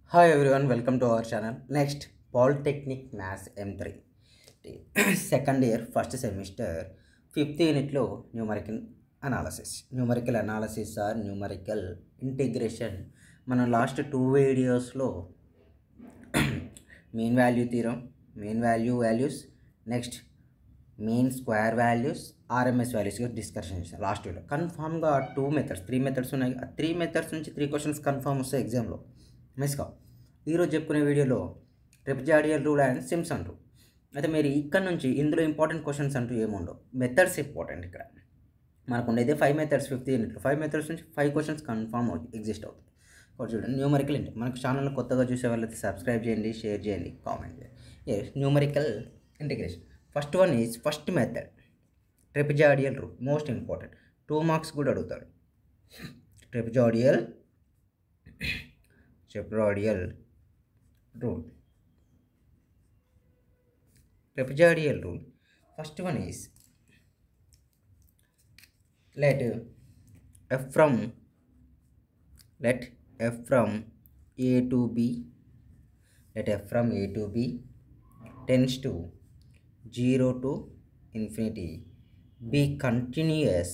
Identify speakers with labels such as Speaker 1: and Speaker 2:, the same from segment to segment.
Speaker 1: hi everyone welcome to our channel next polytechnic maths M three second year first semester fifth యూనిట్లో numerical analysis numerical analysis or numerical integration మనం last two వీడియోస్లో mean value theorem mean value values next mean square values RMS values discussion చేసాం last video కన్ఫామ్గా two methods three methods ఉన్నాయి ఆ three methods నుంచి three questions confirm వస్తాయి ఎగ్జామ్లో miss కావు ఈరోజు చెప్పుకునే వీడియోలో trapezoidal rule and Simpson rule అయితే మీరు ఇక్కడ నుంచి ఇందులో ఇంపార్టెంట్ క్వశ్చన్స్ అంటూ ఏముండవు మెథడ్స్ ఇంపార్టెంట్ ఇక్కడ మనకు ఉండేది ఫైవ్ మెథడ్స్ ఫిఫ్త్ యూనిట్లో ఫైవ్ మెథడ్స్ నుంచి ఫైవ్ క్వశ్చన్స్ కన్ఫామ్ ఎగ్జిస్ట్ అవుతాయి ఒకటి చూడండి న్యూమరికల్ ఏంటి మనకు ఛానల్ కొత్తగా చూసే వాళ్ళైతే సబ్స్క్రైబ్ చేయండి షేర్ చేయండి కామెంట్ చేయండి numerical integration first one is first method trapezoidal rule most important two marks కూడా అడుగుతాడు trapezoidal trapezoidal rule trapezoidal rule first one is let f from let f from a to b let f from a to b tends to 0 to infinity be continuous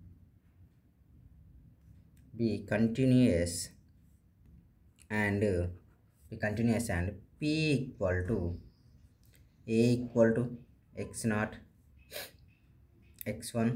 Speaker 1: be continuous and uh, be continuous and p equal to a equal to x naught x1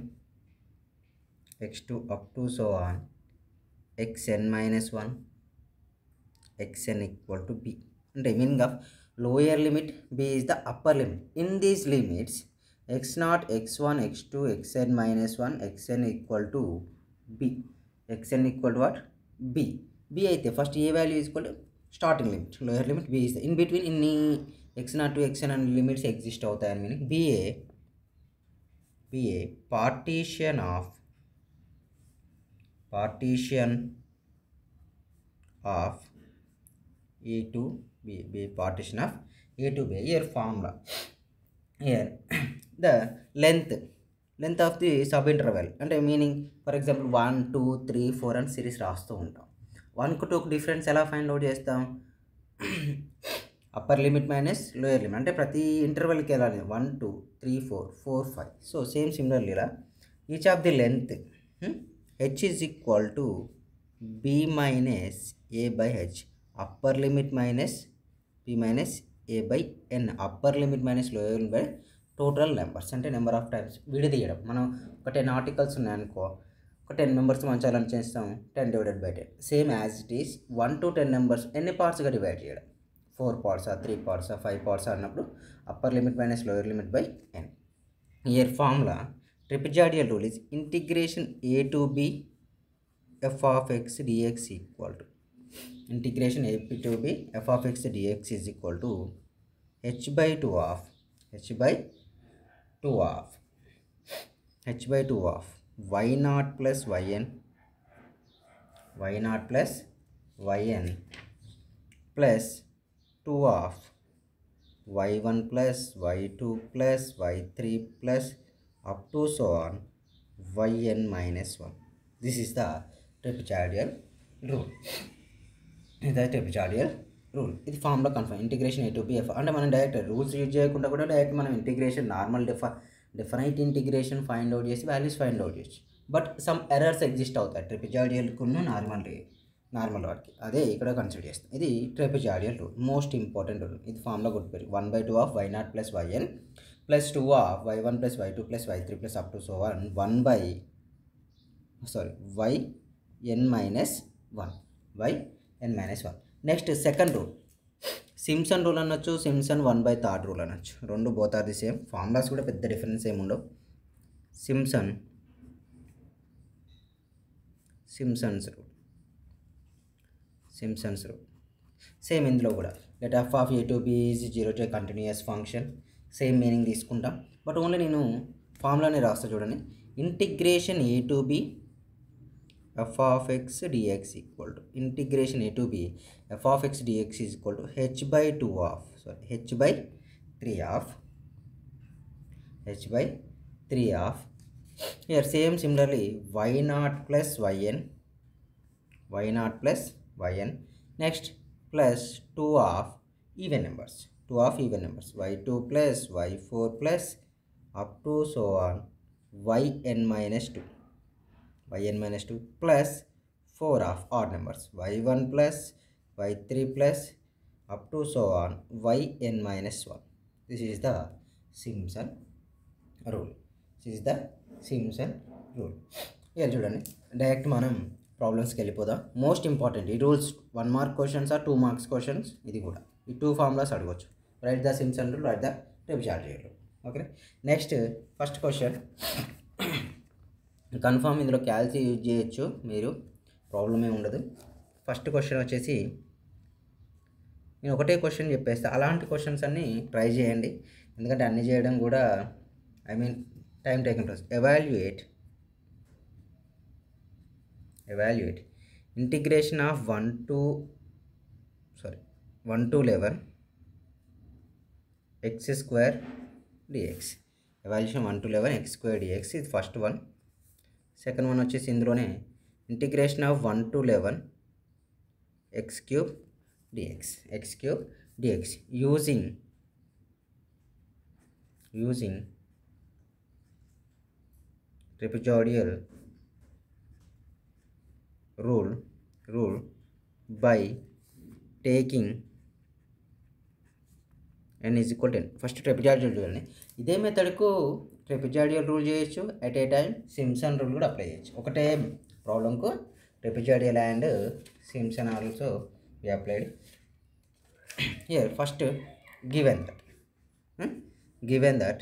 Speaker 1: x2 up to so on xn minus 1 xn equal to b అంటే meaning of lower limit b is the upper limit in these limits x naught x1 x2 xn minus 1 xn equal to b xn equal to what b b అయితే first A value equal to starting limit lower limit b is in between ఇన్ని X naught to X N అనే limits exist అవుతాయని meaning B A B A partition of partition of a to b b partition of a to b here formula here the length length of the sub interval అంటే meaning for example one two three four అని series రాస్తూ ఉంటాం వన్కు టూకు difference ఎలా find out చేస్తాం upper limit minus lower limit అంటే ప్రతి ఇంటర్వెల్కి ఎలా one two three four four five so same similarly ఇలా each of the length h is equal to b minus a by h upper limit minus b minus a by n upper limit minus lower limit by total numbers అంటే number of times విడదీయడం మనం ఒక ten articles ఉన్నాయనుకో ఒక ten members మనం చేయాలని చేస్తాం ten divided by ten same as it is one to ten numbers ఎన్ని పార్ట్స్గా డివైడ్ చేయడం ఫోర్ పార్ట్సా త్రీ పార్ట్సా ఫైవ్ పార్ట్సా అన్నప్పుడు upper limit minus lower limit by N here formula trapezoidal rule is integration A to B F of X dx equal to integration A to B F of X dx is equal to H by two of H by two of H by two of why not plus Y N Y not plus YN plus two of why one plus why two plus why three plus up to so on yn minus 1 this is the trapezoidal rule ఇది ట్రిపిజాడియల్ rule ఇది ఫామ్లో confirm integration A to B F అంటే మనం direct rules use చేయకుండా కూడా direct మనం integration normal డిఫ different integration find out చేసి వాల్యూస్ ఫైండ్ అవుట్ చేయొచ్చు బట్ సమ్ ఎర్రర్స్ ఎగ్జిస్ట్ అవుతాయి ట్రిపిజాడియల్కున్న నార్మల్ నార్మల్ వాటికి అదే ఇక్కడ కన్సిడర్ చేస్తాం ఇది trapezoidal rule most important rule ఇది ఫామ్లో గుర్తుపెట్టి one by two of why not plus YN plus two of why one plus why two plus why three plus up to so one one by sorry Y N minus one Y N minus one next second rule Simpson rule అనొచ్చు Simpson one by third rule అనొచ్చు రెండు both are the same formulas కూడా పెద్ద difference ఏమి ఉండవు Simpson Simpson's rule Simpson's rule same ఇందులో కూడా let F of A to B is zero to continuous function same meaning తీసుకుంటాం బట్ ఓన్లీ నేను ఫార్ములానే రాస్తా చూడండి integration A to B F of X dx equal to integration A to B F of X dx is equal to H by two of sorry H by three of H by three of here same similarly Y not plus Y N Y not plus y n next plus two of even numbers two of even numbers why two plus why four plus up to so on y n minus two y n minus two plus four of odd numbers y one plus why three plus up to so on y n minus one this is the Simpson rule this is the Simpson rule ఇక చూడండి direct మనం ప్రాబ్లమ్స్కి వెళ్ళిపోదాం most important ఈ rules one mark questions are two marks questions ఇది కూడా ఈ two formulas అడగవచ్చు right the Simpson rule right the trapezoidal rule okay next first question confirm ఇందులో క్యాల్సి యూజ్ చేయొచ్చు మీరు ప్రాబ్లం ఏమి ఉండదు ఫస్ట్ క్వశ్చన్ వచ్చేసి నేను ఒకటే క్వశ్చన్ చెప్పేస్తా అలాంటి క్వశ్చన్స్ అన్నీ ట్రై చేయండి ఎందుకంటే అన్ని చేయడం కూడా I mean time taken process evaluate evaluate integration of one to sorry one to eleven x square dx evaluation one to eleven x square dx ఇది ఫస్ట్ వన్ సెకండ్ వన్ వచ్చేసి ఇందులోనే integration of one to eleven x cube dx x cube dx using using trapezoidal rule rule by taking n is equal ten first trapezoidal చూడండి ఇదే మెథడ్కు trapezoidal rule చేయొచ్చు at a time Simpson rule కూడా apply చేయొచ్చు ఒకటే ప్రాబ్లంకు trapezoidal and Simpson also we applied here first given that given that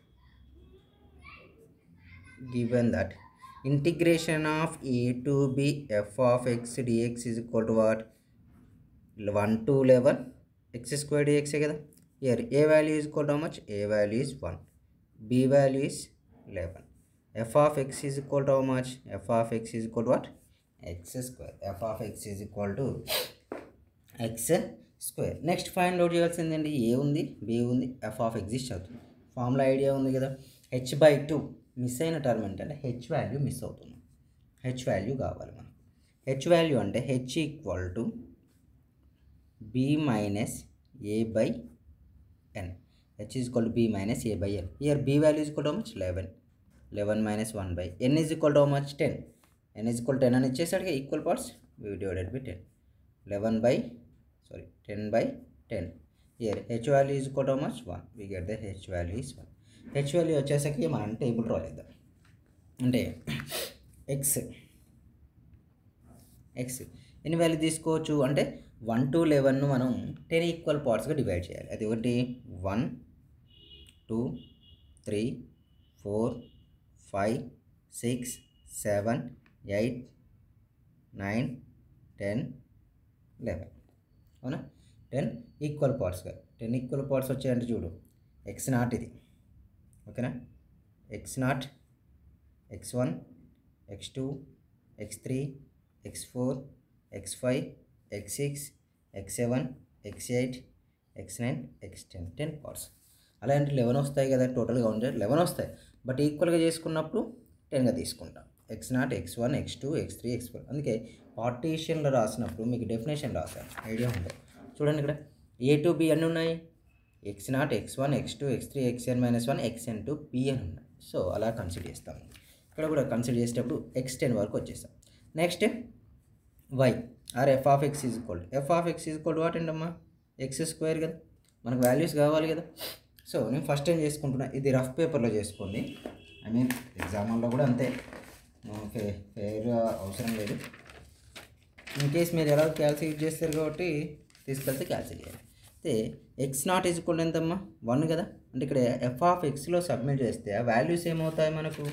Speaker 1: given that integration of a to b f of x dx is equal to what 1 to 11 x square dx है కదా here a value is equal to how much a value is 1 b value is 11 f of x is equal to how much f of x is equal to what x square f of x is equal to x square next find out చేయాల్సిందండి a ఉంది b ఉంది f of exist అవుతుంది formula idea ఉంది కదా h by two miss అయిన term ఏంటంటే h value miss అవుతుంది h value కావాలి మనకు హెచ్ వాల్యూ అంటే h equal to B minus A by n h is equal to B minus A by N here b value is equal to much eleven eleven minus one by n is equal to much ten n is equal ten అని ఇచ్చేసాడు equal parts divided by ten eleven by sorry ten by ten here h value is equal to much one we get the h value is one h value వచ్చేసరికి మనం table draw చేద్దాం అంటే X X ఎన్ని value తీసుకోవచ్చు అంటే one to లెవెన్ను మనం ten equal పార్ట్స్గా divide చేయాలి అది ఒకటి one two three four five six seven eight nine ten eleven అవునా టెన్ ఈక్వల్ పార్ట్స్గా టెన్ ఈక్వల్ పార్ట్స్ వచ్చాయంటే చూడు ఎక్స్ నాట్ ఇది ఓకేనా x not X one X two X three X four X five X six X seven X eight X nine x ten ten parts అలాంటి eleven వస్తాయి కదా టోటల్గా ఉంటే లెవెన్ వస్తాయి బట్ ఈక్వల్గా చేసుకున్నప్పుడు టెన్గా తీసుకుంటాం x not X one X two X three X four అందుకే పార్టీషన్లో రాసినప్పుడు మీకు డెఫినేషన్ రాశాను ఐడియా ఉంది చూడండి ఇక్కడ ఏ టు బి అన్నీ ఉన్నాయి x not X one X two X three x n minus one x n two p అని ఉన్నాయి సో అలా కన్సిడర్ చేస్తాము ఇక్కడ కూడా కన్సిడర్ చేసేటప్పుడు ఎక్స్ టెన్ వరకు వచ్చేస్తాం next y are F of X is equal f of X is equal what ఏంటమ్మా ఎక్స్ స్క్వేర్ కదా మనకు వాల్యూస్ కావాలి కదా సో నేను ఫస్ట్ ఏం చేసుకుంటున్నా ఇది రఫ్ పేపర్లో చేసుకోండి ఐ మీన్ ఎగ్జామ్లో కూడా అంతే ఫే ఫేర్ అవసరం లేదు ఇన్ కేస్ మీరు ఎలా క్యాల్సి యూజ్ చేస్తారు కాబట్టి తీసుకెళ్తే క్యాల్సి చేయాలి అయితే ఎక్స్ నాట్ ఈజ్ ఈక్వల్ ఎంతమ్మా వన్ కదా అంటే ఇక్కడ ఎఫ్ ఆఫ్ ఎక్స్లో సబ్మిట్ చేస్తే ఆ వాల్యూస్ ఏమవుతాయి మనకు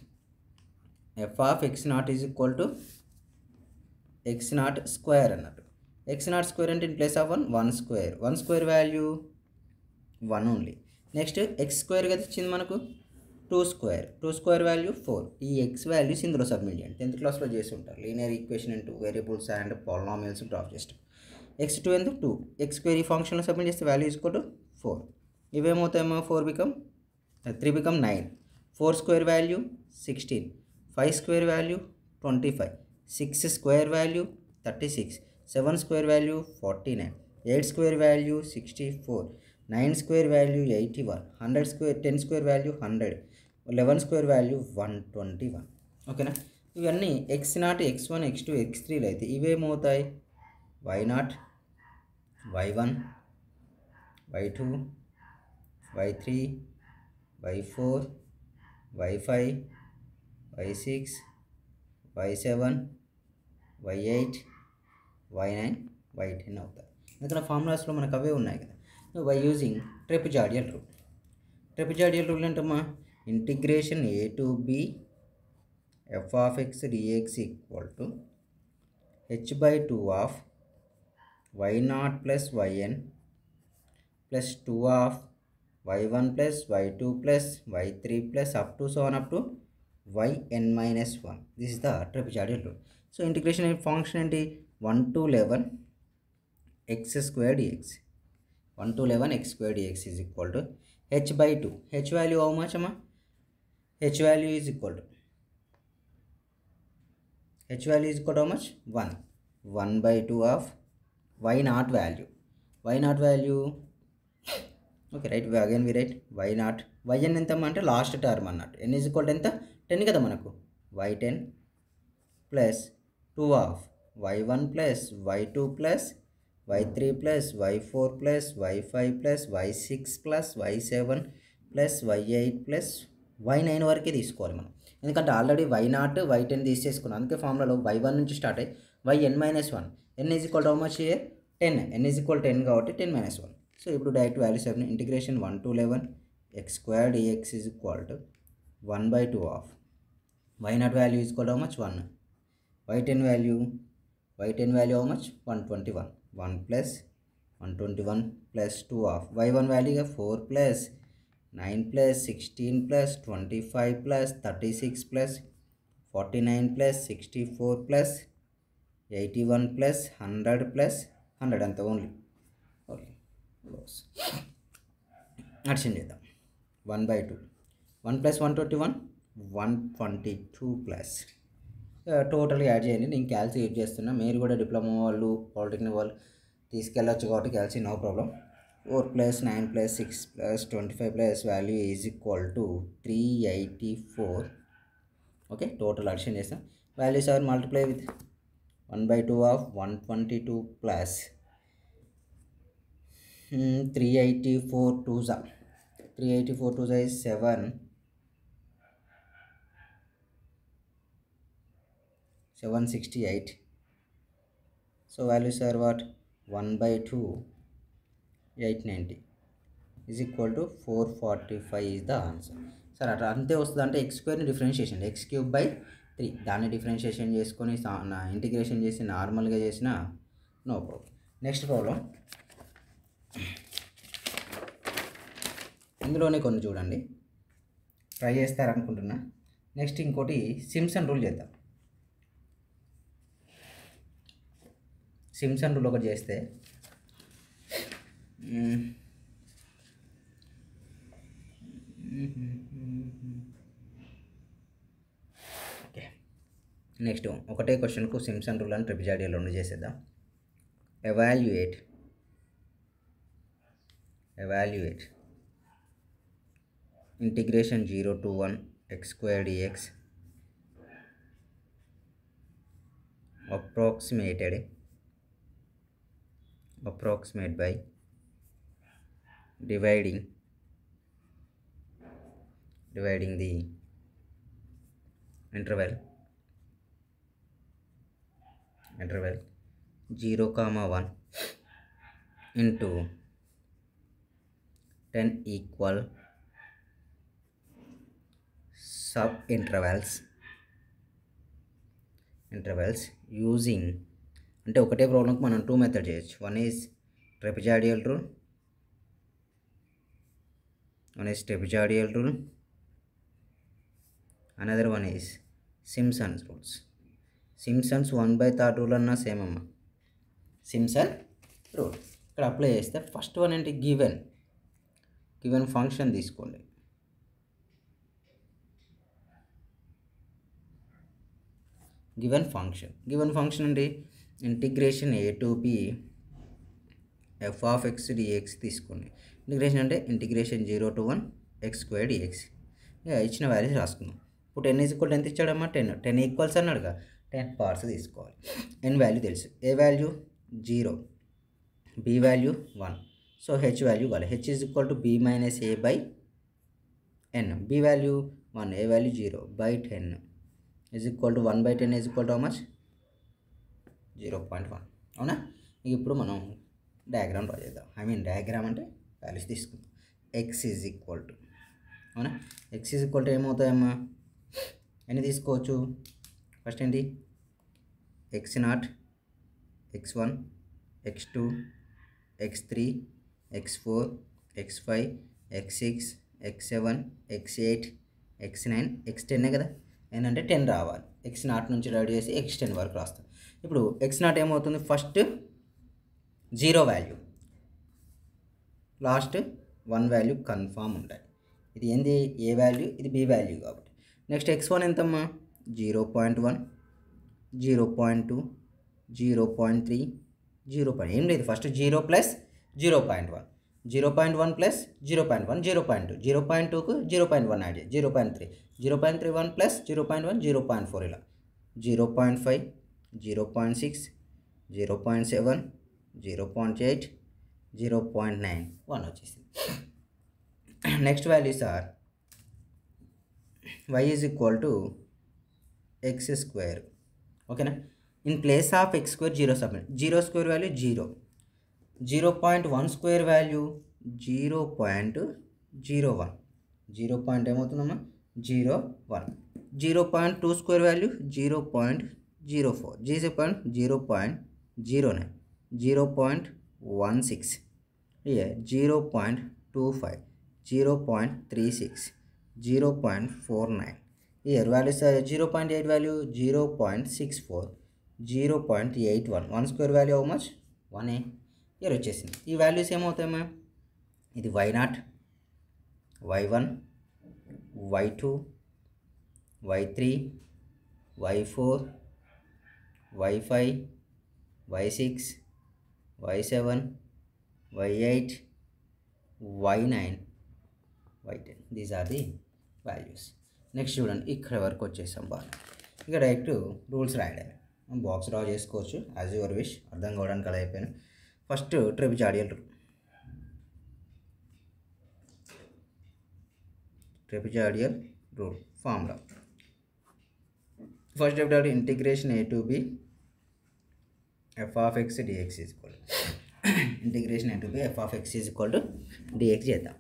Speaker 1: f of x nought is equal to x nought square అన్నట్టు ఎక్స్ నాట్ స్క్వేర్ అంటే in place of one one square one square value one only next x square కదా ఇచ్చింది మనకు two square two square value four ఈ x values ఇందులో submit చేయండి tenth క్లాస్లో చేసి ఉంటారు linear equation and two variables and polynomials drop చేస్తాం ఎక్స్ టూ ఎందుకు టూ ఎక్స్ స్క్వేర్ ఈ ఫంక్షన్లో సబ్మిట్ చేస్తే వాల్యూ ఈజ్కోల్ టు ఫోర్ ఇవేమవుతాయేమో four become three become nine four square value sixteen five square value twenty five six square value thirty six seven square value forty nine eight square value sixty four nine square value eighty one hundred square ten square value hundred eleven square value one twenty one ఓకేనా ఇవన్నీ x not X one X two x త్రీలు అయితే ఇవేమవుతాయి y not why one why two Y three why four why five why six why seven why eight why nine why ten అవుతాయి ఎందుకంటే ఫార్ములాస్లో మనకు అవే ఉన్నాయి కదా by using trapezoidal rule trapezoidal rule ఏంటమ్మా integration A to B F of X dx equal to H by two of why not plus YN plus two of why one plus why two plus why three plus up to seven up to y N minus one this is the trapezoidal rule so integration function ఏంటి one to eleven x square dx one to eleven x square dx is equal to H by two h value how much అమ్మా h value is equal to h value is equal to how much one one by two of why not value why not value okay right again we write y not y n ఎంత అంటే last term అన్నట్టు n is equal ఎంత ten కదా మనకు y ten plus two of why one plus why two plus why three plus why four plus why five plus why six plus y seven plus y eight plus y nine వరకే తీసుకోవాలి మనం ఎందుకంటే already y not y ten తీసేసుకున్నాం అందుకే ఫార్ములాలో y one నుంచి start అయ్యి y N minus one n is equal how much here ten n is equal ten కాబట్టి టెన్ మైనస్ వన్ సో ఇప్పుడు డైరెక్ట్ వాల్యూస్ అయిపోయినాయి integration one to eleven x square dx is equal to one by two of why not value is equal how much one y ten value why ten value how much one twenty one one plus one twenty one plus two of why one వాల్యూగా four plus nine plus sixteen plus twenty five plus thirty six plus forty nine plus sixty four plus eighty one plus hundred plus hundred అంత only okay close addition చేద్దాం one by two one plus one twenty one one twenty two plus total add చేయండి నేను క్యాల్సీ use చేస్తున్నా మీరు కూడా diploma వాళ్ళు polytechnic వాళ్ళు తీసుకెళ్ళొచ్చు కాబట్టి calci no problem four plus nine plus six plus twenty five plus value is equal to three eighty four okay total addition చేస్తాం values are multiply with one by two of one twenty two plus three eighty four two జా three eighty four two జా is seven seven sixty eight so values are what one by two eight ninety is equal to four forty five is the answer సరే అట్లా అంతే వస్తుంది అంటే x స్క్వేర్ని differentiation x cube by three దాన్ని differentiation చేసుకొని integration చేసి నార్మల్గా చేసిన నో ప్రాబ్లం నెక్స్ట్ ప్రాబ్లం ఇందులోనే కొన్ని చూడండి ట్రై చేస్తారనుకుంటున్నా నెక్స్ట్ ఇంకోటి సిమ్సన్ రూల్ చేద్దాం సిమ్సన్ రూల్ ఒకటి చేస్తే ఓకే నెక్స్ట్ ఒకటే క్వశ్చన్కు సిమ్సన్ రూల్ అని ట్రిపిజాడియాలో ఉండి చేసేద్దాం evaluate evaluate integration zero to one X square dx approximated approximate by dividing dividing the interval interval 0 comma 1 into 10 equal sub intervals intervals using అంటే ఒకటే ప్రాబ్లంకి మనం టూ మెథడ్ చేయొచ్చు one is trapezoidal rule one is trapezoidal rule another one is Simpson's rules Simpson's one by third rule అన్నా same అమ్మ Simpson rule ఇక్కడ apply చేస్తే first one ఏంటి గివెన్ గివెన్ ఫంక్షన్ తీసుకోండి గివెన్ ఫంక్షన్ గివెన్ ఫంక్షన్ అంటే integration A to B F of X dx తీసుకోండి integration అంటే integration zero to one X square dx ఇక ఇచ్చిన వాల్యూస్ రాసుకుందాం ఇప్పుడు టెన్ ఈజ్ ఈక్వల్ ఎంత ఇచ్చాడమ్మా టెన్ టెన్ ఈక్వల్స్ అన్నాడుగా టెన్ పార్ట్స్ తీసుకోవాలి ఎన్ వాల్యూ తెలుసు a value zero B value one so h value కావాలి h is equal to B minus A by n b value one a value zero by ten is equal to one by ten is equal to much zero point one అవునా ఇక ఇప్పుడు మనం diagram draw చేద్దాం I mean diagram అంటే values తీసుకుందాం X is equal to అవునా X is equal to ఏమవుతాయమ్మా ఎన్ని తీసుకోవచ్చు ఫస్ట్ ఏంటి X not X one X two X three X four X five X six X seven X eight X nine X టెన్నే కదా ఏంటంటే ten రావాలి X not నుంచి రెడీ చేసి ఎక్స్ టెన్ వరకు రాస్తాం ఇప్పుడు ఎక్స్ నాట్ ఏమవుతుంది first zero value last one value confirm ఉండాలి ఇది ఏంది ఏ వాల్యూ ఇది బి వాల్యూ కాబట్టి నెక్స్ట్ ఎక్స్ వన్ ఎంతమ్మా zero point one zero point two zero point three zero point ఏం లేదు first zero plus zero point one zero point one plus zero point one zero point two zero point టూకు zero point one add zero point three zero point three one plus zero point one zero point four ఇలా zero point five zero point six zero point seven zero point eight zero point nine one వచ్చేసింది next values are Y is equal to X square ఓకేనా in place of X square zero submit zero square value zero zero point one square value zero point zero one zero point ఏమవుతుందమ్మా zero one zero point two square value zero point zero four zero point zero point zero nine zero point one six here zero point two five zero point three six zero point four nine year values zero point eight value zero point six four zero point eight one one square value how much one a here వచ్చేసింది ఈ values ఏమవుతాయమ్మా ఇది Y not why one why two Y three why four why five why six why seven why eight why nine why ten these are the values next చూడండి ఇక్కడ వరకు వచ్చేసాం బాగా ఇక డైరెక్ట్ రూల్స్ రాయడమే బాక్స్ డ్రా చేసుకోవచ్చు as your wish అర్థం కావడానికి అలా అయిపోయాను first trapezoidal rule trapezoidal rule formula first trapezoidal integration A to B F of X dx is equal integration A to B F of X is equal to D X చేద్దాం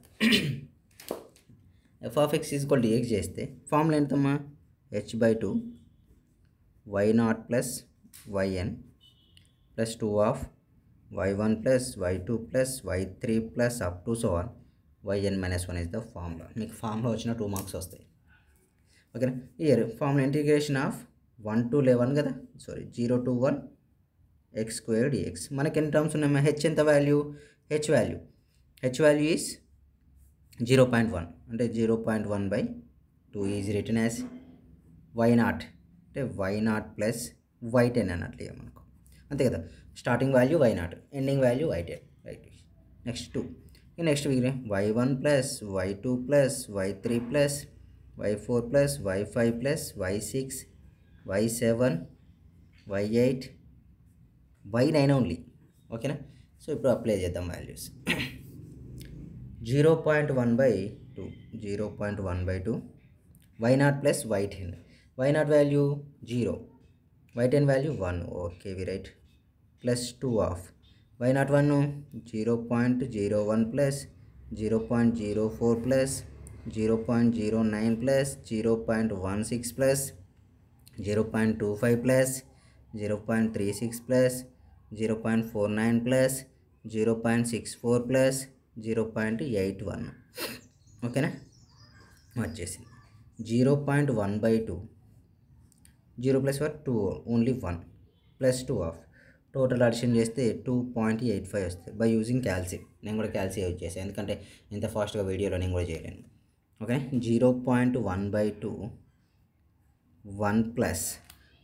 Speaker 1: F of X is equal D X చేస్తే formula ఎంతమ్మా H by two Y not plus YN plus two of why one plus why two plus why three plus up to so one Y N minus one is the formula మీకు formula వచ్చిన two marks వస్తాయి ఓకేనా here formula integration of one to eleven కదా sorry zero to one X square D X మనకి ఎన్ని terms ఉన్నాయమ్మా H ఎంత value H value H value is zero point one అంటే zero point one by two is written as Y not అంటే why not plus why ten అన్నట్లు మనకు అంతే కదా starting value why not ending value why ten right next two next వీరే Y one plus why two plus why three plus why four plus why five plus why six why seven why eight why nine only ఓకేనా so ఇప్పుడు apply చేద్దాం values zero point one by two zero point one by two Y not plus why ten Y not value zero Y ten value one okay we write plus two of why not one zero point zero one plus zero point zero four plus zero point zero nine plus zero point one six plus zero point two five plus zero point three six plus zero point four nine plus zero point six four plus zero point eight one ఓకేనా వచ్చేసింది zero point one by two zero plus one two only one plus two of total addition చేస్తే two point eight five వస్తుంది by using calcium నేను కూడా calcium use చేసాను ఎందుకంటే ఇంత ఫాస్ట్గా వీడియోలో నేను కూడా చేయలేను okay zero point one by two one plus two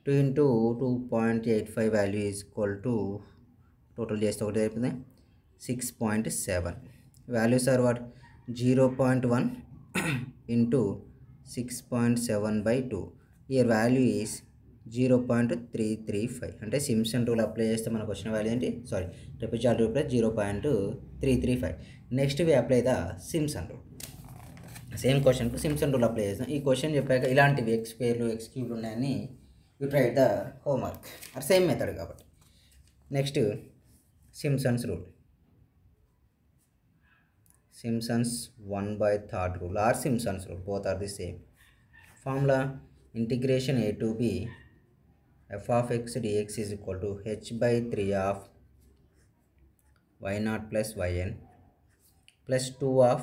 Speaker 1: two into two point eight five value is equal to total చేస్తే ఒకటి అయిపోయింది six point seven values are what zero point one into six point seven by two here value is zero point three three five అంటే Simpson rule apply చేస్తే మనకు వచ్చిన వాల్యూ ఏంటి sorry trapezoidal rule plus zero point three three five next we apply the Simpson rule same క్వశ్చన్కు Simpson rule apply చేస్తాం ఈ question చెప్పాక ఇలాంటివి ఎక్స్ పేర్లు ఎక్స్ క్యూబ్లు ఉన్నాయని యూ ట్రై ద హోంవర్క్ అది సేమ్ మెథడ్ కాబట్టి next Simpson's rule Simpson's one by third rule or Simpson's rule both are the same formula integration A to B F of X dx is equal to H by three of why not plus YN plus two of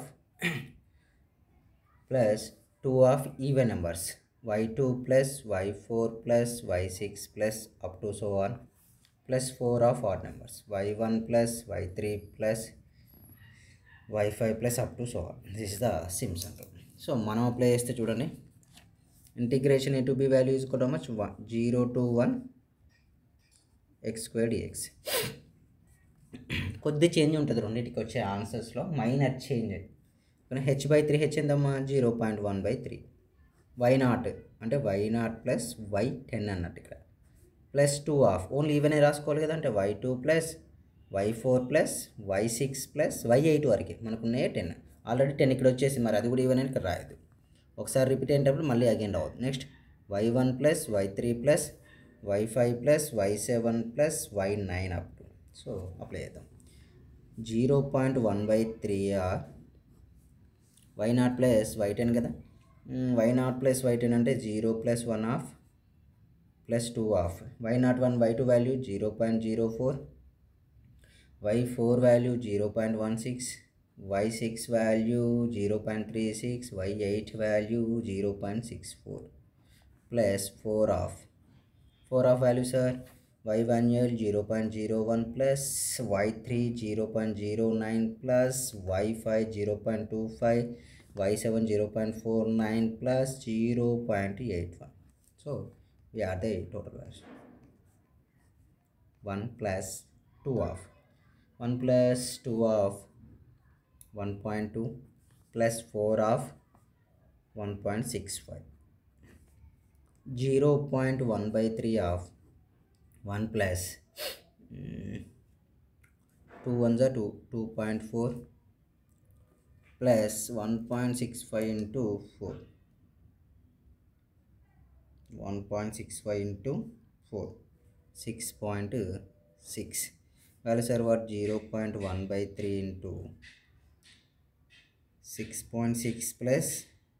Speaker 1: plus two of even numbers why two plus why four plus why six plus up to so one plus four of odd numbers y one plus why three plus why five plus up to so one this is the Simpson so మనం apply చేస్తే చూడండి integration A to b value is కూడా much one zero to one X square dx కొద్ది change ఉంటుంది రెండింటికి వచ్చే ఆన్సర్స్లో minor change కానీ హెచ్ బై త్రీ హెచ్ ఎంతమ్మా zero point one by three y not అంటే why not plus why ten అన్నట్టు ఇక్కడ ప్లస్ టూ ఆఫ్ ఓన్లీ ఈవెనే రాసుకోవాలి కదా అంటే y two plus why four plus why six plus y eight వరకు మనకున్నాయి టెన్ ఆల్రెడీ టెన్ ఇక్కడ వచ్చేసి మరి అది కూడా ఈవెన్ అని ఇక్కడ రాయదు ఒకసారి రిపీట్ అయినప్పుడు మళ్ళీ అగైన్ రావద్దు next y one plus why three plus why five plus y seven plus y nine up to so apply చేద్దాం zero point one by three or y not plus why ten కదా y not plus why ten అంటే zero plus one of plus two of why not one why two value zero point zero four y four value zero point one six y six value zero point three six y eight value zero point six four plus four of four of value sir y one year zero point zero one plus why three zero point zero nine plus why five zero point two five y seven zero point four nine plus zero point eight one so we are the total values 1 plus 2 of 1 plus 2 of 1.2 plus 4 of 1.65 0.1 by 3 of 1 plus mm, 2 ones are 2 2.4 plus 1.65 into 4 1.65 into 4 6.6 values are what 0.1 by 3 into 6.6 plus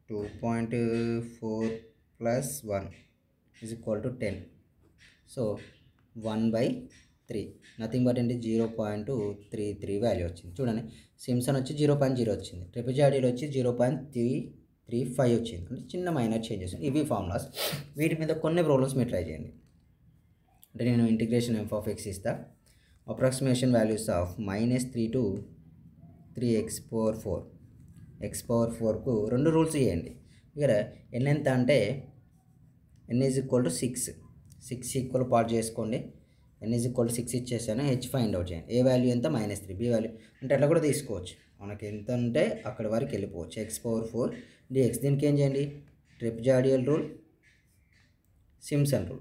Speaker 1: 2.4 plus 1 is equal to 10 so 1 by 3 nothing but ఏంటి zero point three three value వచ్చింది చూడండి Simpson వచ్చి zero point zero వచ్చింది ట్రిపిజాడీలో వచ్చి zero point three three five వచ్చింది అంటే చిన్న మైనర్ చేంజెస్ ఇవి ఫార్ములాస్ వీటి మీద కొన్ని ప్రాబ్లమ్స్ మీరు ట్రై చేయండి అంటే నేను ఇంటిగ్రేషన్ ఎఫ్ ఆఫ్ ఎక్స్ ఇస్తా approximation values of minus three to three x power four x power ఫోర్కు రెండు రూల్స్ చేయండి ఇక్కడ ఎన్ ఎంత అంటే n is equal to six six equal part చేసుకోండి n is equal to six ఇచ్చేసాను h find out చేయండి ఏ వాల్యూ ఎంత మైనస్ త్రీ బి వాల్యూ అంటే అట్లా కూడా తీసుకోవచ్చు మనకి ఎంత ఉంటే అక్కడ వరకు వెళ్ళిపోవచ్చు ఎక్స్ పవర్ ఫోర్ డిఎక్స్ దీనికి ఏం చేయండి ట్రిప్జాడియల్ రూల్ సిమ్సన్ రూల్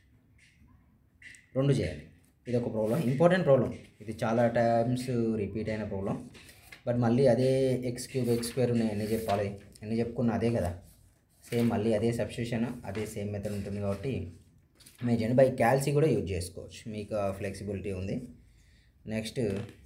Speaker 1: రెండు చేయాలి ఇది ఒక ప్రాబ్లం ఇంపార్టెంట్ ప్రాబ్లం ఇది చాలా టైమ్స్ రిపీట్ అయిన ప్రాబ్లం బట్ మళ్ళీ అదే ఎక్స్ క్యూబ్ ఎక్స్ స్క్వేర్ ఉన్నాయి ఎన్ని చెప్పాలి ఎన్ని చెప్పుకున్నా అదే కదా సేమ్ మళ్ళీ అదే సబ్స్టిట్యూషన్ అదే సేమ్ మెథడ్ ఉంటుంది కాబట్టి మీరు చేయండి బై క్యాల్సీ కూడా యూజ్ చేసుకోవచ్చు మీకు ఫ్లెక్సిబిలిటీ ఉంది నెక్స్ట్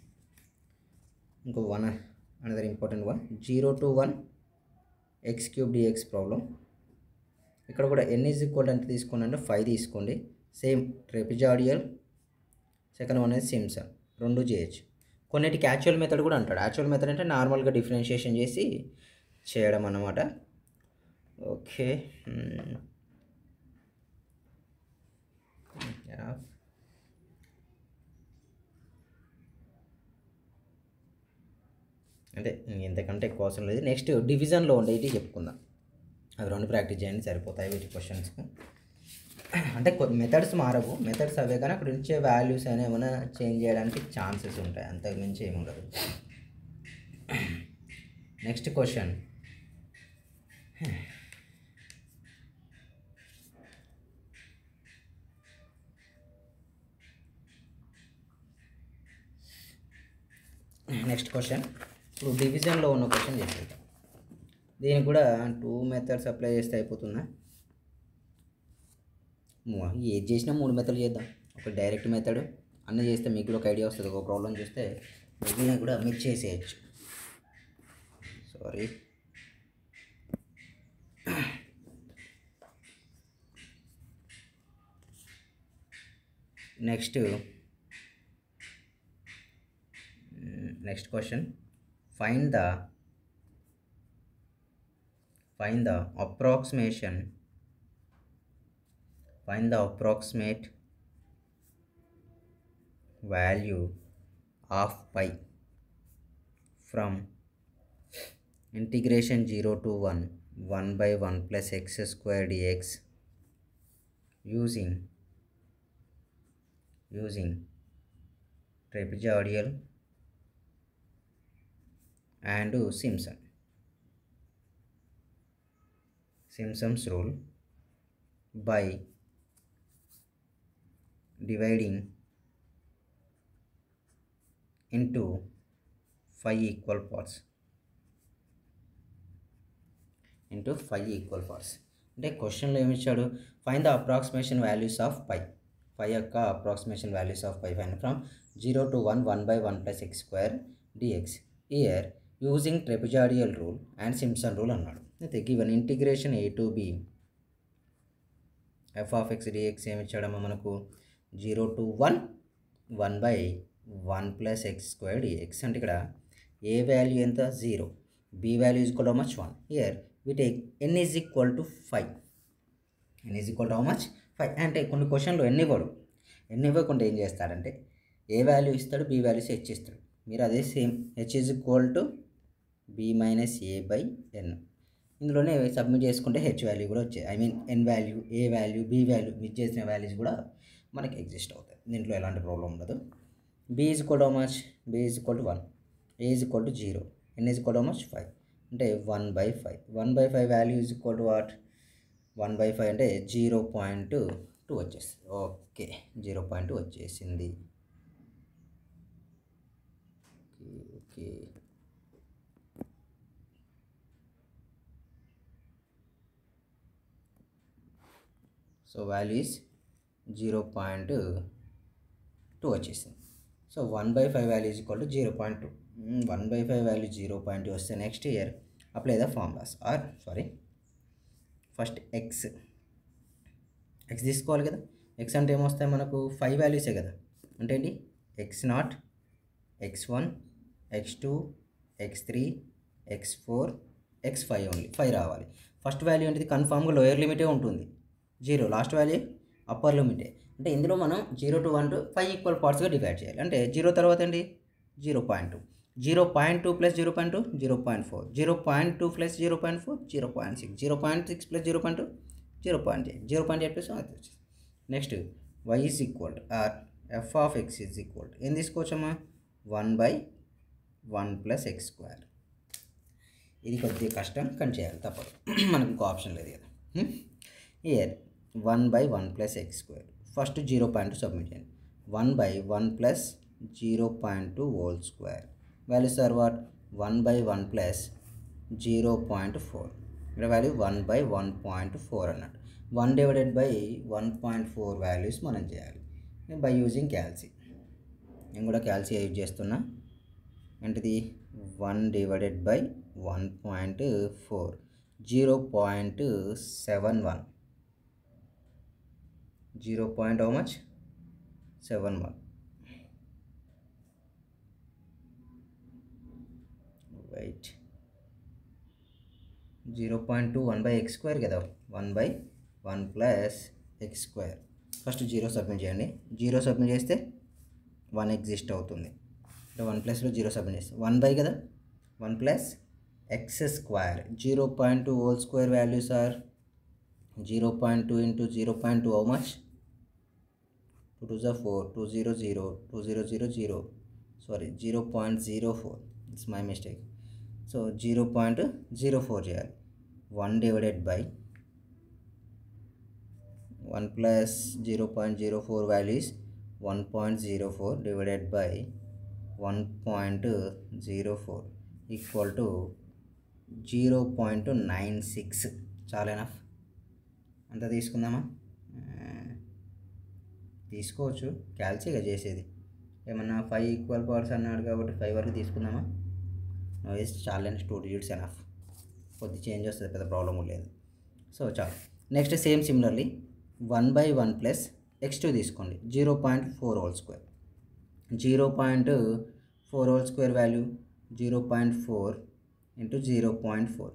Speaker 1: ఇంకో one another important one zero to one x cube dx problem ఇక్కడ కూడా ఎన్ ఈజ్ ఈక్వల్ ఎంత తీసుకోండి అంటే ఫైవ్ తీసుకోండి సేమ్ ట్రెపిజాడియల్ సెకండ్ వన్ అనేది సిమ్సన్ రెండు చేయొచ్చు కొన్నిటికి యాక్చువల్ మెథడ్ కూడా అంటాడు యాక్చువల్ మెథడ్ అంటే నార్మల్గా డిఫరెన్షియేషన్ చేసి చేయడం అన్నమాట ఓకే అంటే ఇంతకంటే ఎక్కువ అవసరం లేదు నెక్స్ట్ డివిజన్లో ఉండేవి చెప్పుకుందాం అవి రెండు ప్రాక్టీస్ చేయండి సరిపోతాయి వీటి క్వశ్చన్స్కి అంటే మెథడ్స్ మారవు మెథడ్స్ అవే కానీ అక్కడ ఇచ్చే వాల్యూస్ అయినా ఏమైనా చేంజ్ చేయడానికి ఛాన్సెస్ ఉంటాయి అంతకు మించి ఏమి ఉండదు నెక్స్ట్ క్వశ్చన్ నెక్స్ట్ క్వశ్చన్ ఇప్పుడు డివిజన్లో ఉన్న క్వశ్చన్ చేసేద్దాం దీనికి కూడా టూ మెథడ్స్ అప్లై చేస్తే అయిపోతుందా మూ- ఏది చేసినా మూడు మెథడ్లు చేద్దాం ఒక డైరెక్ట్ మెథడ్ అన్నీ చేస్తే మీకు కూడా ఒక ఐడియా వస్తుంది ఒక ప్రాబ్లం చూస్తే మిగిలిన కూడా మీరు చేసేయచ్చు sorry next next question find the find the approximation find the approximate value of pi from integration 0 to 1 1 by 1 plus x square dx using using trapezoidal and Simpson Simpson's rule by dividing into five equal parts into five equal parts అంటే క్వశ్చన్లో ఏమి ఇచ్చాడు find the approximation values of pi pi యొక్క approximation values of pi find from zero to one one by one plus X square dx year using trapezoidal rule and Simpson rule అన్నాడు అయితే given integration A to B F of X dx ఏమి ఇచ్చాడమ్మా మనకు zero to one one by one plus X square dx అంటే ఇక్కడ ఏ value ఎంత zero B value is equal much one here we take N is equal to five N is equal to how much five అంటే కొన్ని క్వశ్చన్లు ఎన్ని ఇవ్వడు ఎన్ని ఇవ్వకుండా ఏం చేస్తాడంటే ఏ వాల్యూ ఇస్తాడు బి వాల్యూస్ హెచ్ ఇస్తాడు మీరు అదే same H is equal to B minus A by N ఇందులోనే సబ్మిట్ చేసుకుంటే హెచ్ వాల్యూ కూడా వచ్చాయి I mean N value A value B value మీరు చేసిన వాల్యూస్ కూడా మనకి ఎగ్జిస్ట్ అవుతాయి దీంట్లో ఎలాంటి ప్రాబ్లం ఉండదు B is equal to much B is equal to one A is equal to zero N is equal to much five అంటే one by five one by five value is equal to what one by five అంటే zero point two వచ్చేస్తుంది okay zero point two వచ్చేసింది okay okay so value is zero point two వచ్చేసింది so one by five value is equal to zero point two one by five value zero point two వస్తే next here apply the formulas or sorry first X X తీసుకోవాలి కదా X అంటే ఏమొస్తాయి మనకు five వాల్యూసే కదా అంటే ఏంటి X not X one X two X three X four X five only five రావాలి ఫస్ట్ వాల్యూ ఏంటిది కన్ఫామ్గా లోయర్ లిమిటే ఉంటుంది జీరో లాస్ట్ వాల్యూ అప్పర్ లిమిటే అంటే ఇందులో మనం zero to one to five equal పార్ట్స్గా డివైడ్ చేయాలి అంటే జీరో తర్వాత ఏంటి zero point two zero point two plus zero point two zero point four zero point two plus zero point four zero point six zero point six plus zero point two zero point eight zero point eight plus అది వచ్చేసి next Y is equal or F of X is equal ఏం తీసుకోవచ్చమ్మా one by one plus X square ఇది కొద్దిగా కష్టం కానీ చేయాలి తప్పదు మనకు ఇంకో ఆప్షన్ లేదు కదా here one by one plus X square first zero point submit చేయండి one by one plus zero point two whole square values are what one by one plus zero point four ఇక్కడ value one by one point four అన్నట్టు one divided by one point four values మనం చేయాలి by using క్యాల్సీ నేను కూడా క్యాల్సీ use చేస్తున్నా ఏంటిది one divided by one point four zero point seven one zero point how much seven one right zero point two one by X square కదా one by one plus X square first zero submit చేయండి zero submit చేస్తే one exist అవుతుంది అంటే one ప్లస్లో zero submit చేస్తే one by కదా one plus X square zero point two whole square values are zero point two into zero point two how much two two జా four two zero zero two zero zero zero sorry zero point zero four it's my mistake so zero point zero four చేయాలి one divided by one plus zero point zero four values one point zero four divided by one point zero four equal to zero point nine six చాలా enough అంత తీసుకుందామా తీసుకోవచ్చు క్యాల్సీగా చేసేది ఏమన్నా five equal powers అన్నాడు కాబట్టి five వరకు తీసుకుందామా నో ఇస్ చాలా టూ డిజిట్స్ ఎనఫ్ కొద్ది చేంజ్ వస్తుంది పెద్ద ప్రాబ్లం కూడా లేదు సో చాలు next same similarly one by one plus X two తీసుకోండి zero point four whole square zero point four whole square value zero point four into zero point four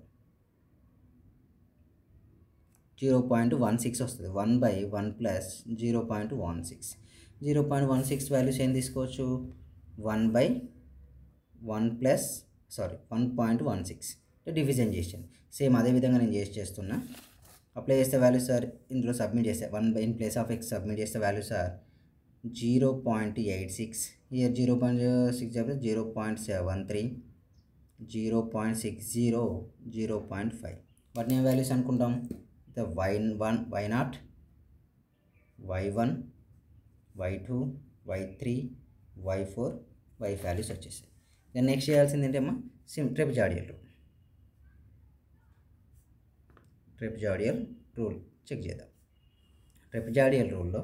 Speaker 1: zero point one six వస్తుంది one by one plus zero point one six zero point one six values ఏం తీసుకోవచ్చు one by one plus sorry one point one six division చేసాను same అదే విధంగా నేను చేసి చేస్తున్నా apply చేస్తే వాల్యూ సార్ ఇందులో సబ్మిట్ చేస్తే one by in place of X submit చేస్తే value sir zero point eight six here zero point six చెప్తే zero point seven three zero point six zero zero point five వాటిని ఏం values అనుకుంటాం the Y one Y not why one why two Y three why four Y values వచ్చేసాయి then next చేయాల్సింది ఏంటమ్మా sim trapezoidal rule trapezoidal rule check చేద్దాం trapezoidal రూల్లో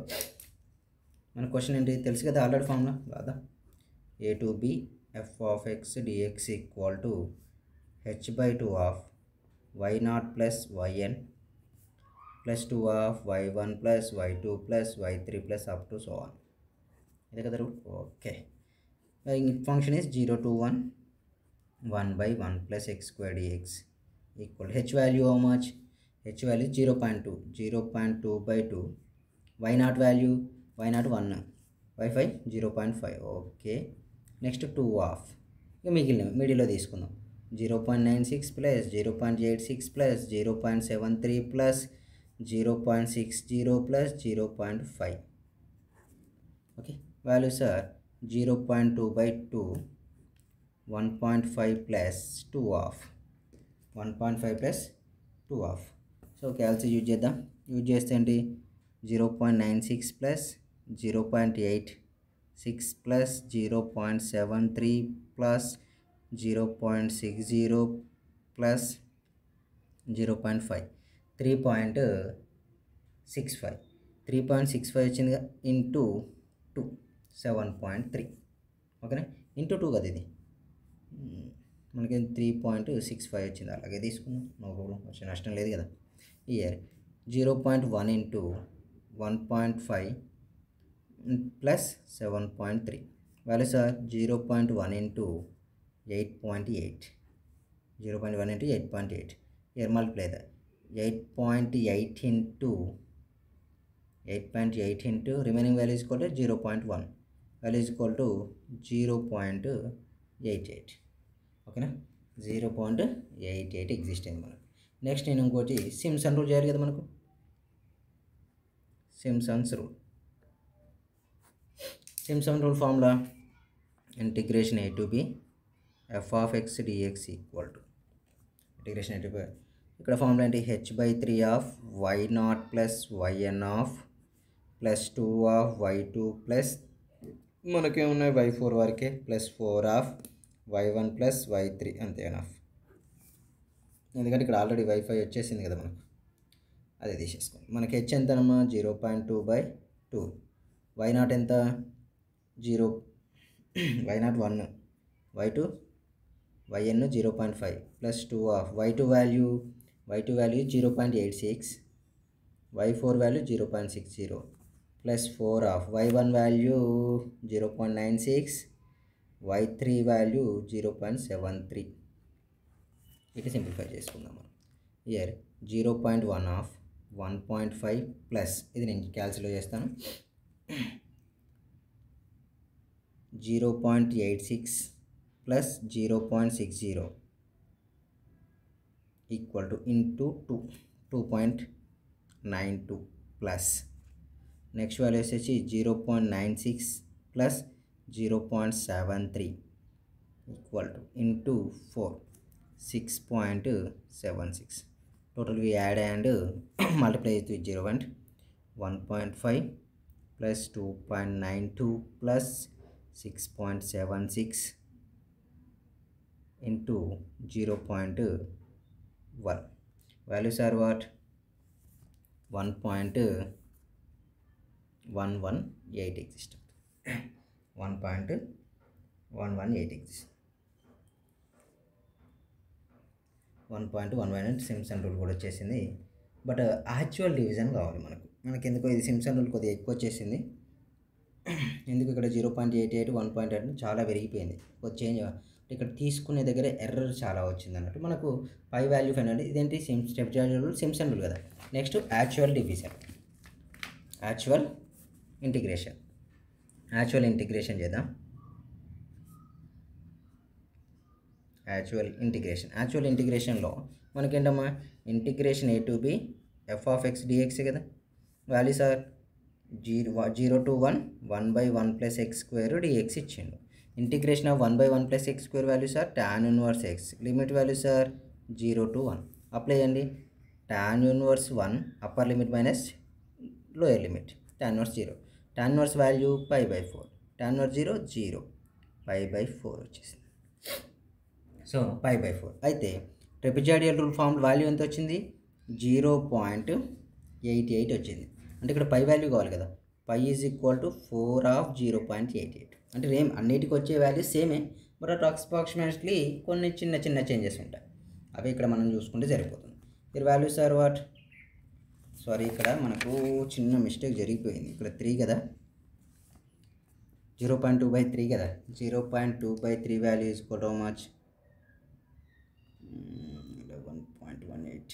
Speaker 1: మన question ఏంటి తెలుసు కదా ఆల్రెడీ ఫార్ములా రాదా A to B F of X dx equal to H by two of why not plus YN plus two of why one plus why two plus why three plus up to so on ఇదే కదా rule okay function is zero to one one by one plus X square dx equal H value how much H value zero point two zero point two by two Y not value why not one Y five zero point five okay next two of ఇక మిగిలినవి మిడిల్లో తీసుకుందాం zero point nine six plus zero point eight six plus zero point seven three plus zero point six zero plus zero point five okay value sir zero point two by two one point five plus two of one point five plus two of so calci use చేద్దాం use చేస్తే ఏంటి zero point nine six plus zero point eight six plus zero point seven three plus zero point six zero plus zero point five three point six five three point six five వచ్చిందిగా into two seven point three ఓకేనా into two కదా ఇది మనకి three point six five వచ్చింది అలాగే తీసుకుందాం no problem వచ్చే నష్టం లేదు కదా here zero point one into one point five plus seven point three value sir zero point one into eight point eight zero point one into eight point eight here multiply the eight point eight into eight point eight into remaining value is equal to zero point one value is equal to zero point eight eight ఓకేనా zero point eight eight exist అయింది మనకు next నేను ఇంకోటి Simpson rule చేయాలి కదా మనకు Simpson's rule Simpson rule formula integration A to B F of X dx equal to integration A to B ఇక్కడ formula ఏంటి H by three of why not plus YN of plus two of Y two plus మనకేమున్నాయి Y four వరకే plus four of why one plus why three అంతే enough ఎందుకంటే ఇక్కడ already wifi వచ్చేసింది కదా మనకు అదే తీసేసుకోండి మనకి హెచ్ ఎంతనమ్మా zero point two by two Y not ఎంత zero Y not one why two YN zero point five plus two of Y two value Y two value zero point eight six Y four value zero point six zero plus four of why one value zero point nine six Y three value zero point seven three ఇటు simplify చేసుకుందాం మనం here zero point one of one point five plus ఇది నేను క్యాల్సిలో చేస్తాను zero point eight six plus zero point six zero equal to into two two point nine two plus next value వచ్చేసి zero point nine six plus zero point seven three equal to into four six point seven six total we add and multiply with zero point one point five plus two point nine two plus six point seven six into zero point one values are what one point one one eight exist one point one one eight exist one point one one eight Simpson rule కూడా వచ్చేసింది but actual division కావాలి మనకు మనకి ఎందుకో ఇది Simpson rule కొద్దిగా ఎక్కువ వచ్చేసింది ఎందుకు ఇక్కడ zero point eight eight one point eight చాలా పెరిగిపోయింది కొద్ది చేంజ్ ఇక్కడ తీసుకునే దగ్గర ఎర్రర్ చాలా వచ్చింది అన్నట్టు మనకు పై వాల్యూ ఫైన్ అంటే ఇదేంటి sim step rule Simpson rule కదా next actual division actual integration actual integration చేద్దాం యాక్చువల్ ఇంటిగ్రేషన్ యాక్చువల్ ఇంటిగ్రేషన్లో మనకేంటమ్మా integration A to B F of X DX కదా values are zero zero to one one by one plus X square DX ఇచ్చిండు integration of one by one plus X square values are tan inverse X limit values are zero to one apply చేయండి tan inverse one upper limit minus lower limit tan inverse zero tan inverse value pi by four tan inverse zero zero pi by four వచ్చేసింది so pi by four అయితే trapezoidal rule from value ఎంత వచ్చింది zero point eight eight వచ్చింది అంటే ఇక్కడ పై value కావాలి కదా pi is equal to four of zero point eight eight అంటే సేమ్ అన్నిటికి వచ్చే వాల్యూ సేమే బట్ అట్ అప్రాక్సిమేట్లీ కొన్ని చిన్న చిన్న చేంజెస్ ఉంటాయి అవి ఇక్కడ మనం చూసుకుంటే సరిపోతుంది ఇక్కడ వాల్యూస్ ఆర్ వాట్ సారీ ఇక్కడ మనకు చిన్న మిస్టేక్ జరిగిపోయింది ఇక్కడ త్రీ కదా zero point two by three కదా zero point two by three value is how much eleven point one eight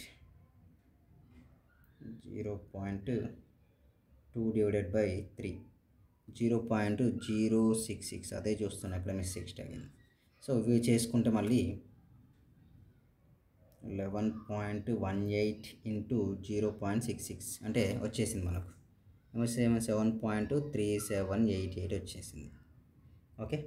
Speaker 1: zero point two divided by three zero point zero six six అదే చూస్తున్నా ఇక్కడ mistake అయింది so ఇవి చేసుకుంటే మళ్ళీ eleven point one eight into zero point six six అంటే వచ్చేసింది మనకు ఏమో seven point three seven eight eight వచ్చేసింది okay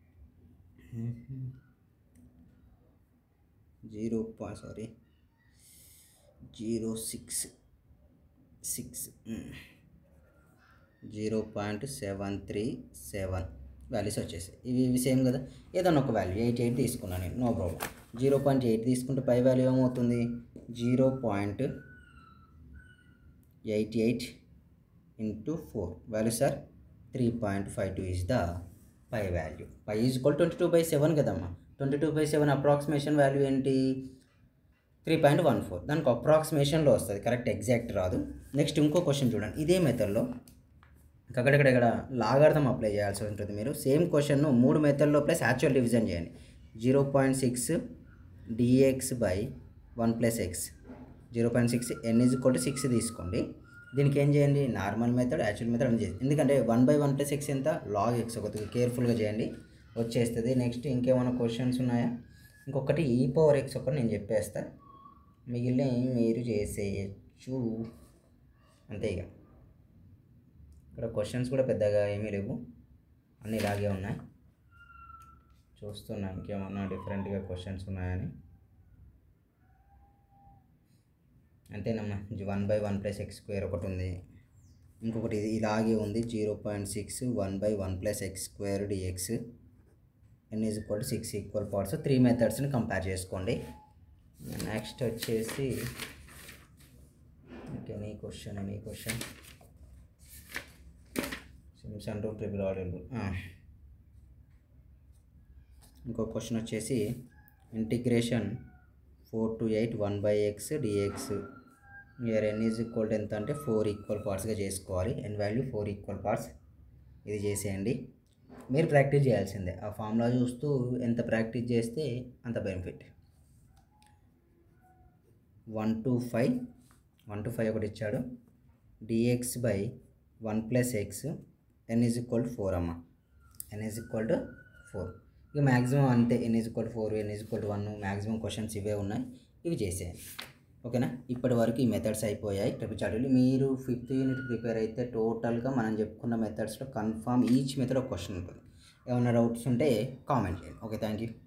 Speaker 1: zero point sorry zero six six zero point seven three seven values వచ్చేసాయి ఇవి ఇవి సేమ్ కదా ఏదన్నా ఒక వాల్యూ ఎయిట్ ఎయిట్ తీసుకున్నాను నేను no problem zero point eight తీసుకుంటే పై వాల్యూ ఏమవుతుంది zero point eight eight into four values are three point five two is the pi value pi is equal twenty two by seven కదమ్మా twenty two by seven approximation value ఏంటి three point one four దానికి అప్రాక్సిమేషన్లో వస్తుంది correct exact రాదు next ఇంకో question చూడండి ఇదే మెథడ్లో అక్కడక్కడ ఇక్కడ లాగార్థం అప్లై చేయాల్సి ఉంటుంది మీరు సేమ్ క్వశ్చన్ను మూడు మెథడ్లో ప్లస్ యాక్చువల్ డివిజన్ చేయండి zero point six d x by one plus x zero point six n is equal to six తీసుకోండి దీనికి ఏం చేయండి నార్మల్ మెథడ్ యాక్చువల్ మెథడ్ అని చేయండి ఎందుకంటే one by one plus x ఎంత లాగ్ ఎక్స్ కొద్దిగా కేర్ఫుల్గా చేయండి వచ్చేస్తుంది నెక్స్ట్ ఇంకేమైనా క్వశ్చన్స్ ఉన్నాయా ఇంకొకటి ఈ పవర్ ఎక్స్ ఒకటి నేను చెప్పేస్తా మిగిలిన మీరు చేసేయచ్చు అంతే ఇక ఇక్కడ క్వశ్చన్స్ కూడా పెద్దగా ఏమీ లేవు అన్నీ ఇలాగే ఉన్నాయి చూస్తున్నా ఇంకేమన్నా డిఫరెంట్గా క్వశ్చన్స్ ఉన్నాయని అంతేనమ్మా one by one plus X square ఒకటి ఉంది ఇంకొకటి ఇది ఇలాగే ఉంది zero point six one by one plus X square d x n is equal to six equal parts three మెథడ్స్ని కంపేర్ చేసుకోండి నెక్స్ట్ వచ్చేసి ఓకే నీ క్వశ్చన్ నీ question Simpson to triple order ఇంకో క్వశ్చన్ వచ్చేసి integration four to eight one by x d x year n is equal ఎంత అంటే four equal పార్ట్స్గా చేసుకోవాలి ఎన్ వాల్యూ ఫోర్ ఈక్వల్ పార్ట్స్ ఇది చేసేయండి మీరు ప్రాక్టీస్ చేయాల్సిందే ఆ ఫార్ములా చూస్తూ ఎంత ప్రాక్టీస్ చేస్తే అంత benefit one to five one to five ఒకటి ఇచ్చాడు d x by one plus x n is equal to four అమ్మ n is equal to four ఇక మ్యాక్సిమం అంతే n is equal to four n is equal to one maximum questions ఇవే ఉన్నాయి ఇవి చేసేయండి ఓకేనా ఇప్పటి వరకు ఈ మెథడ్స్ అయిపోయాయి ట్రిపుల్ చార్టీలు మీరు ఫిఫ్త్ యూనిట్ ప్రిపేర్ అయితే టోటల్గా మనం చెప్పుకున్న మెథడ్స్లో కన్ఫామ్ ఈచ్ మెథడ్ ఒక క్వశ్చన్ ఉంటుంది ఏమైనా డౌట్స్ ఉంటే కామెంట్ చేయండి ఓకే థ్యాంక్ యూ